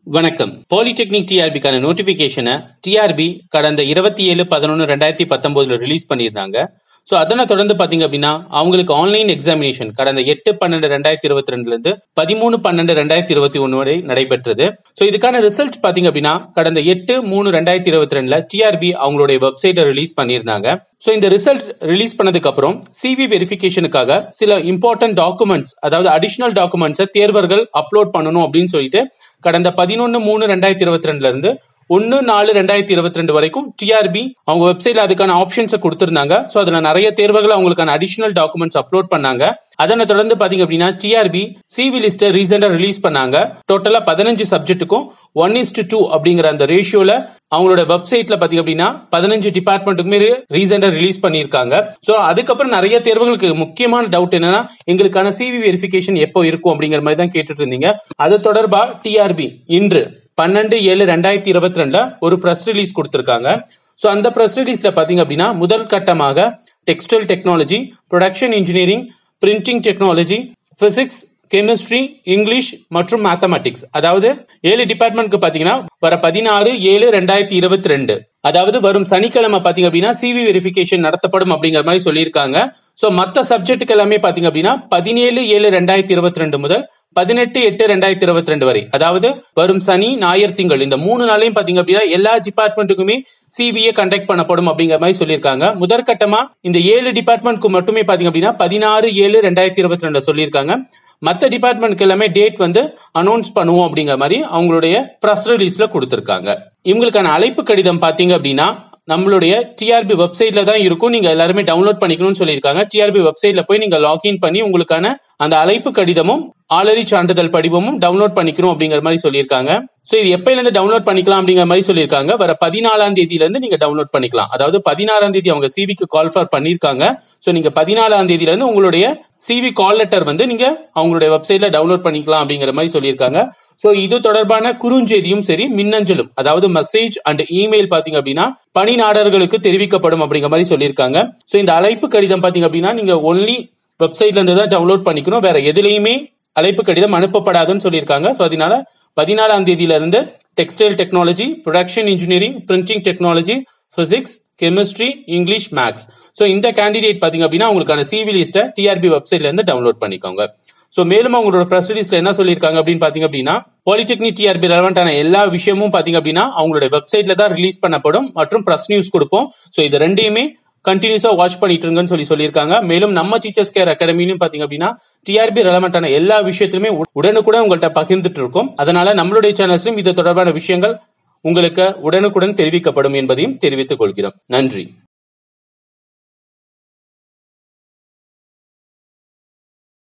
வணக்கம் polytechnic டிஆர்பிக்கான நோட்டிபிகேஷனை TRP கடந்த இருபத்தி ஏழு பதினொன்று ரெண்டாயிரத்தி பத்தொன்பதுல ரிலீஸ் பண்ணியிருந்தாங்க ஸோ அதனை தொடர்ந்து பாத்தீங்க அப்படின்னா அவங்களுக்கு ஆன்லைன் எக்ஸாமினேஷன் கடந்த எட்டு பன்னெண்டு ரெண்டாயிரத்தி இருபத்தி ரெண்டுல இருந்து பதிமூணு பன்னெண்டு ரெண்டாயிரத்தி இருபத்தி ஒன்னு வரை நடைபெற்றது ஸோ இதுக்கான ரிசல்ட்ஸ் பாத்தீங்க அப்படின்னா கடந்த எட்டு மூணு ரெண்டாயிரத்தி இருபத்தி ரெண்டுல டிஆர்பி அவங்களுடைய வெப்சைட்டை ரிலீஸ் பண்ணியிருந்தாங்க ஸோ இந்த ரிசல்ட் ரிலீஸ் பண்ணதுக்கு அப்புறம் சிவி வெரிஃபிகேஷனுக்காக சில இம்பார்ட்டன்ட் டாக்குமெண்ட்ஸ் அதாவது அடிஷனல் டாக்குமெண்ட்ஸை தேர்வர்கள் அப்லோட் பண்ணணும் அப்படின்னு சொல்லிட்டு கடந்த பதினொன்னு மூணு ரெண்டாயிரத்தி இருபத்தி ரெண்டுல இருந்து ஒன்னு நாலு ரெண்டாயிரத்தி இருபத்தி ரெண்டு வரைக்கும் டிஆர்பி அவங்க வெப்சைட்ல அதுக்கான ஆப்ஷன்ஸை கொடுத்திருந்தாங்க ஸோ அதுல நிறைய தேர்வுகள் அவங்களுக்கான அடிஷனல் டாக்குமெண்ட்ஸ் அப்லோட் பண்ணாங்க அதனை தொடர்ந்து பாத்தீங்க அப்படின்னா டிஆர்பி சிவி லிஸ்ட்டை ரீசெண்டா ரிலீஸ் பண்ணாங்க டோட்டலா பதினஞ்சு சப்ஜெக்ட்டுக்கும் ஒன் இஸ் டூ அப்படிங்கிற அந்த ரேஷியோல அவங்களோட வெப்சைட்ல பாத்தீங்க அப்படின்னா பதினஞ்சு டிபார்ட்மெண்ட்டுக்குமே ரீசெண்டா ரிலீஸ் பண்ணியிருக்காங்க ஸோ அதுக்கப்புறம் நிறைய தேர்வுகளுக்கு முக்கியமான டவுட் என்னன்னா எங்களுக்கான சிவி வெரிஃபிகேஷன் எப்போ இருக்கும் அப்படிங்கிற மாதிரி தான் கேட்டுட்டு இருந்தீங்க அது தொடர்பா டிஆர்பி இன்று பன்னெண்டு ஏழு ரெண்டாயிரத்தி இருபத்தி ரெண்டுல ஒரு ப்ரெஸ் ரிலீஸ் கொடுத்திருக்காங்க ஸோ அந்த ப்ரெஸ் ரிலீஸ்ல பாத்தீங்க அப்படின்னா முதல் கட்டமாக textile technology production engineering printing technology physics chemistry English மற்றும் மேத்தமெட்டிக்ஸ் அதாவது ஏழு டிபார்ட்மெண்ட்க்கு பாத்தீங்கன்னா வர பதினாறு ஏழு ரெண்டாயிரத்தி இருபத்தி ரெண்டு அதாவது வரும் சனிக்கிழமை பாத்தீங்க அப்படின்னா சிவி வெரிஃபிகேஷன் நடத்தப்படும் அப்படிங்கிற மாதிரி சொல்லியிருக்காங்க சோ மத்த சப்ஜெக்ட்டுக்கு எல்லாமே பாத்தீங்க அப்படின்னா பதினேழு ஏழு ரெண்டாயிரத்தி இருபத்தி ரெண்டு முதல் பதினெட்டு எட்டு ரெண்டாயிரத்தி இருபத்தி ரெண்டு வரை அதாவது வரும் சனி ஞாயிறு திங்கள் இந்த மூணு நாளையும் பாத்தீங்க அப்படின்னா எல்லா டிபார்ட்மெண்ட்டுக்குமே சிபிஏ கண்டக்ட் பண்ணப்படும் அப்படிங்கிற மாதிரி சொல்லியிருக்காங்க முதற்கட்டமா இந்த ஏழு டிபார்ட்மெண்ட்க்கு மட்டுமே பாத்தீங்க அப்படின்னா பதினாறு ஏழு ரெண்டாயிரத்தி இருபத்தி ரெண்டு சொல்லியிருக்காங்க மத்த டிபார்ட்மெண்ட்க்கு எல்லாமே டேட் வந்து அனௌன்ஸ் பண்ணுவோம் அப்படிங்கிற மாதிரி அவங்களுடைய ப்ரெஸ் ரிலீஸ்ல கொடுத்திருக்காங்க இவங்களுக்கான அழைப்பு கடிதம் பாத்தீங்க அப்படின்னா நம்மளுடைய டிஆர்பி வெப்சைட்ல தான் இருக்கும் நீங்க எல்லாருமே டவுன்லோட் பண்ணிக்கணும்னு சொல்லியிருக்காங்க டிஆர்பி வெப்சைட்ல போய் நீங்க லாகின் பண்ணி உங்களுக்கான அந்த அழைப்பு கடிதமும் ஆளறி சான்றிதழ் படிவமும் டவுன்லோட் பண்ணிக்கணும் அப்படிங்கிற மாதிரி சொல்லியிருக்காங்க சோ இது எப்பயில இருந்து டவுன்லோட் பண்ணிக்கலாம் அப்படிங்கிற மாதிரி சொல்லியிருக்காங்க வர பதினாலாம் தேதியில இருந்து நீங்க டவுன்லோட் பண்ணிக்கலாம் அதாவது பதினாறாம் தேதி அவங்க சிவிக்கு கால் ஃபார் பண்ணிருக்காங்க சோ நீங்க பதினாலாம் தேதியில இருந்து உங்களுடைய சிவி கால் லெட்டர் வந்து நீங்க அவங்களுடைய வெப்சைட்ல டவுன்லோட் பண்ணிக்கலாம் அப்படிங்கிற மாதிரி சொல்லியிருக்காங்க சோ இது தொடர்பான குறுஞ்செய்தியும் சரி மின்னஞ்சலும் அதாவது மெசேஜ் அண்ட் இமெயில் பாத்தீங்க அப்படின்னா பணி நாடர்களுக்கு தெரிவிக்கப்படும் அப்படிங்கிற மாதிரி சொல்லியிருக்காங்க சோ இந்த அழைப்பு கடிதம் பாத்தீங்க அப்படின்னா நீங்க ஒன்லி வெப்சைட்ல இருந்து தான் டவுன்லோட் பண்ணிக்கணும் வேற எதுலையுமே அழைப்பு கடிதம் அனுப்பப்படாதுன்னு சொல்லியிருக்காங்க ஸோ அதனால பதினாலாம் தேதியில இருந்து textile technology production engineering printing technology physics chemistry English maths so இந்த கேண்டிடேட் பாத்தீங்க அப்படின்னா உங்களுக்கான சிவி லிஸ்ட்டை டிஆர்பி வெப்சைட்ல இருந்து டவுன்லோட் பண்ணிக்கோங்க ஸோ மேலும் அவங்களோட ப்ரெஸ் ரிலீஸ்ல என்ன சொல்லியிருக்காங்க அப்படின்னு பாத்தீங்க அப்படின்னா பாலிடெக்னிக் டிஆர்பி ரெலவெண்டான எல்லா விஷயமும் பாத்தீங்க அப்படின்னா அவங்களோட வெப்சைட்ல தான் ரிலீஸ் பண்ணப்படும் மற்றும் ப்ரெஸ் நியூஸ் கொடுப்போம் ஸோ இது ரெண்டையுமே கண்டினியூஸா வாட்ச் பண்ணிட்டு இருங்கன்னு சொல்லி சொல்லியிருக்காங்க மேலும் நம்ம டீச்சர்ஸ் கேர் அகாடமியும் பாத்தீங்க அப்படின்னா டிஆர்பி ரெலவெண்டான எல்லா விஷயத்திலுமே உடனுக்குடன் உங்கள்கிட்ட பகிர்ந்துட்டு இருக்கும் அதனால நம்மளுடைய சேனல்ஸ்லயும் இது தொடர்பான விஷயங்கள் உங்களுக்கு உடனுக்குடன் தெரிவிக்கப்படும் என்பதையும் தெரிவித்துக் கொள்கிறோம் நன்றி